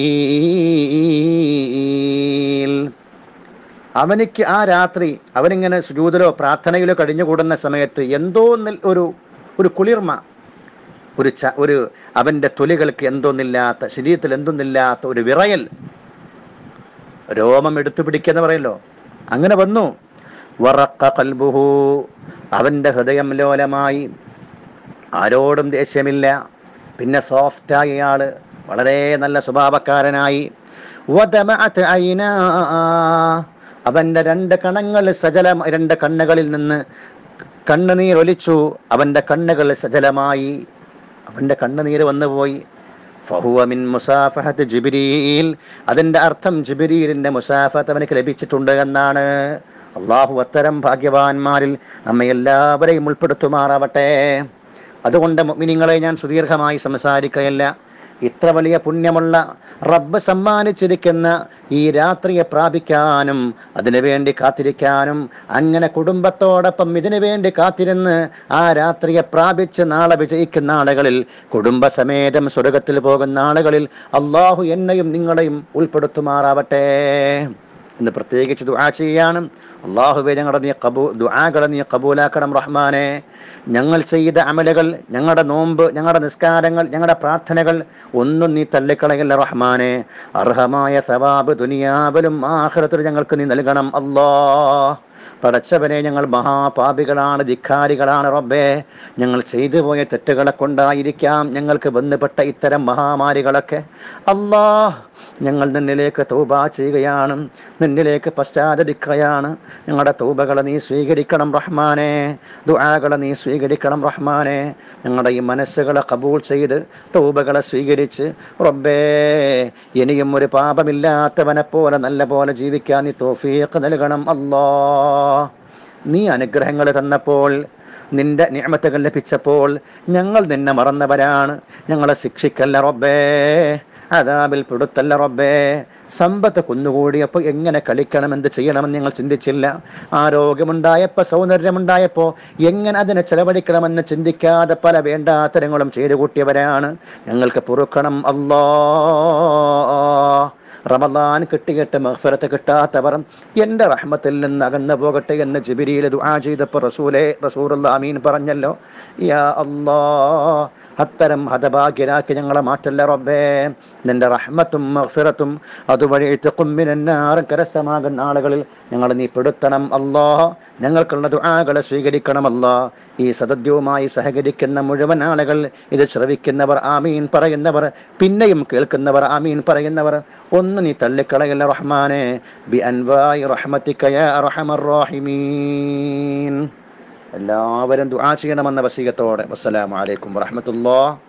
ജിബ്രീൽ അവനിക്ക് ആ രാത്രി അവനിങ്ങനെ സുജൂതിലോ പ്രാർത്ഥനയിലോ കഴിഞ്ഞുകൂടുന്ന സമയത്ത് എന്തോ നിൽ- ഒരു ഒരു കുളിർമ ഒരു ച ഒരു അവൻ്റെ തൊലികൾക്ക് എന്തോന്നില്ലാത്ത ശരീരത്തിൽ എന്തൊന്നില്ലാത്ത ഒരു വിറയൽ രോമം എടുത്തു പിടിക്കുന്ന പറയല്ലോ അങ്ങനെ വന്നു വറക്ക കൽബുഹു അവൻ്റെ ഹൃദയം ലോലമായി ആരോടും ദേഷ്യമില്ല പിന്നെ സോഫ്റ്റായ ഇയാള് വളരെ നല്ല സ്വഭാവക്കാരനായി വദമഅത് ഐനാ. അവന്റെ രണ്ട് കണങ്ങൾ സജല രണ്ട് കണ്ണുകളിൽ നിന്ന് കണ്ണുനീർ ഒലിച്ചു അവന്റെ കണ്ണുകൾ സജലമായി അവന്റെ കണ്ണുനീര് വന്നുപോയി ഫഹുവ മിൻ മുസാഫഹത്ത് ജിബിരീൽ അതിന്റെ അർത്ഥം ജിബിരീലിന്റെ മുസാഫത്ത് അവനക്ക് ലഭിച്ചിട്ടുണ്ട് എന്നാണ് അള്ളാഹു അത്തരം ഭാഗ്യവാന്മാരിൽ നമ്മെ എല്ലാവരെയും ഉൾപ്പെടുത്തുമാറാവട്ടെ അതുകൊണ്ട് മിനിങ്ങളെ ഞാൻ സുദീർഘമായി സംസാരിക്കുകയല്ല ഇത്ര വലിയ പുണ്യമുള്ള റബ്ബ് സമ്മാനിച്ചിരിക്കുന്ന ഈ രാത്രിയെ പ്രാപിക്കാനും അതിനു വേണ്ടി കാത്തിരിക്കാനും അങ്ങനെ കുടുംബത്തോടൊപ്പം ഇതിനു വേണ്ടി കാത്തിരുന്ന് ആ രാത്രിയെ പ്രാപിച്ച് നാളെ വിജയിക്കുന്ന ആളുകളിൽ കുടുംബസമേതം സ്വർഗത്തിൽ പോകുന്ന ആളുകളിൽ അള്ളാഹു എന്നെയും നിങ്ങളെയും ഉൾപ്പെടുത്തുമാറാവട്ടെ എന്ന് പ്രത്യേകിച്ച് ദുആ ചെയ്യാണ് അള്ളാഹുവെ ഞങ്ങളുടെ നീ കബൂ ദുആകളെ നീ കബൂലാക്കണം റഹ്മാനെ ഞങ്ങൾ ചെയ്ത അമലുകൾ ഞങ്ങളുടെ നോമ്പ് ഞങ്ങളുടെ നിസ്കാരങ്ങൾ ഞങ്ങളുടെ പ്രാർത്ഥനകൾ ഒന്നും നീ തള്ളിക്കളയല്ല റഹ്മാനെ അർഹമായ സവാബ് ദുനിയാവിലും ആഖിറത്തിലും ഞങ്ങൾക്ക് നീ നൽകണം അല്ലാ പടച്ചവനെ ഞങ്ങൾ മഹാപാപികളാണ് ധിക്കാരികളാണ് റബ്ബേ ഞങ്ങൾ ചെയ്തു പോയ തെറ്റുകളെ കൊണ്ടായിരിക്കാം ഞങ്ങൾക്ക് ബന്ധപ്പെട്ട ഇത്തരം മഹാമാരികളൊക്കെ അല്ലാ ഞങ്ങൾ നിന്നിലേക്ക് തൗബ ചെയ്യുകയാണ് നിന്നിലേക്ക് പശ്ചാത്തപിക്കുകയാണ് ഞങ്ങളുടെ തൗബകളെ നീ സ്വീകരിക്കണം റഹ്മാനെ ദുആകളെ നീ സ്വീകരിക്കണം റഹ്മാനെ ഞങ്ങളുടെ ഈ മനസ്സുകളെ കബൂൾ ചെയ്ത് തൗബകളെ സ്വീകരിച്ച് റബ്ബേ ഇനിയും ഒരു പാപമില്ലാത്തവനെ പോലെ നല്ല പോലെ ജീവിക്കാൻ നീ തോഫീഖ് നൽകണം അല്ലാ നീ അനുഗ്രഹങ്ങൾ തന്നപ്പോൾ നിന്റെ നിയമത്തുകൾ ലഭിച്ചപ്പോൾ ഞങ്ങൾ നിന്നെ മറന്നവരാണ് ഞങ്ങളെ ശിക്ഷിക്കല്ല റബ്ബേ അതാബിൽ പെടുത്തല്ല റബ്ബേ സമ്പത്ത് കുന്നുകൂടിയപ്പോൾ എങ്ങനെ കളിക്കണം എന്ത് ചെയ്യണമെന്ന് ഞങ്ങൾ ചിന്തിച്ചില്ല ആരോഗ്യമുണ്ടായപ്പോൾ സൗന്ദര്യമുണ്ടായപ്പോൾ എങ്ങനെ അതിനെ ചെലവഴിക്കണമെന്ന് ചിന്തിക്കാതെ പല വേണ്ടാത്തരങ്ങളും ചെയ്തു കൂട്ടിയവരാണ് ഞങ്ങൾക്ക് പൊറുക്കണം അല്ലാ റമദാൻ കിട്ടിയിട്ട് മഹ്ഫറത്ത് കിട്ടാത്തവർ എൻ്റെ റഹ്മത്തിൽ നിന്ന് അകന്നു പോകട്ടെ എന്ന് ജിബിരിയിൽ ദുആ ചെയ്തപ്പോൾ റസൂലെ റസൂറുള്ള അമീൻ പറഞ്ഞല്ലോ യാ അല്ലാ അത്തരം ഹതഭാഗ്യരാക്കി ഞങ്ങളെ മാറ്റല്ല റബ്ബേ നിന്റെ റഹ്മത്തും മഹ്ഫിറത്തും അതുവഴി കുമ്മിനാറും കരസ്ഥമാകുന്ന ആളുകളിൽ ഞങ്ങൾ നീ പെടുത്തണം അല്ലാ ഞങ്ങൾക്കുള്ള ദുആകളെ സ്വീകരിക്കണം അല്ലാ ഈ സദദ്യവുമായി സഹകരിക്കുന്ന മുഴുവൻ ആളുകൾ ഇത് ശ്രവിക്കുന്നവർ ആമീൻ പറയുന്നവർ പിന്നെയും കേൾക്കുന്നവർ ആമീൻ പറയുന്നവർ ഒന്ന് നീ തള്ളിക്കളയല്ല റഹ്മാനെ ബി അൻവായി റഹ്മത്തിക യാ അർഹമർ റഹീമീൻ എല്ലാവരും ദുആ ചെയ്യണമെന്ന വസീയത്തോടെ വസ്സലാമു അലൈക്കും വറഹ്മത്തുള്ളാഹി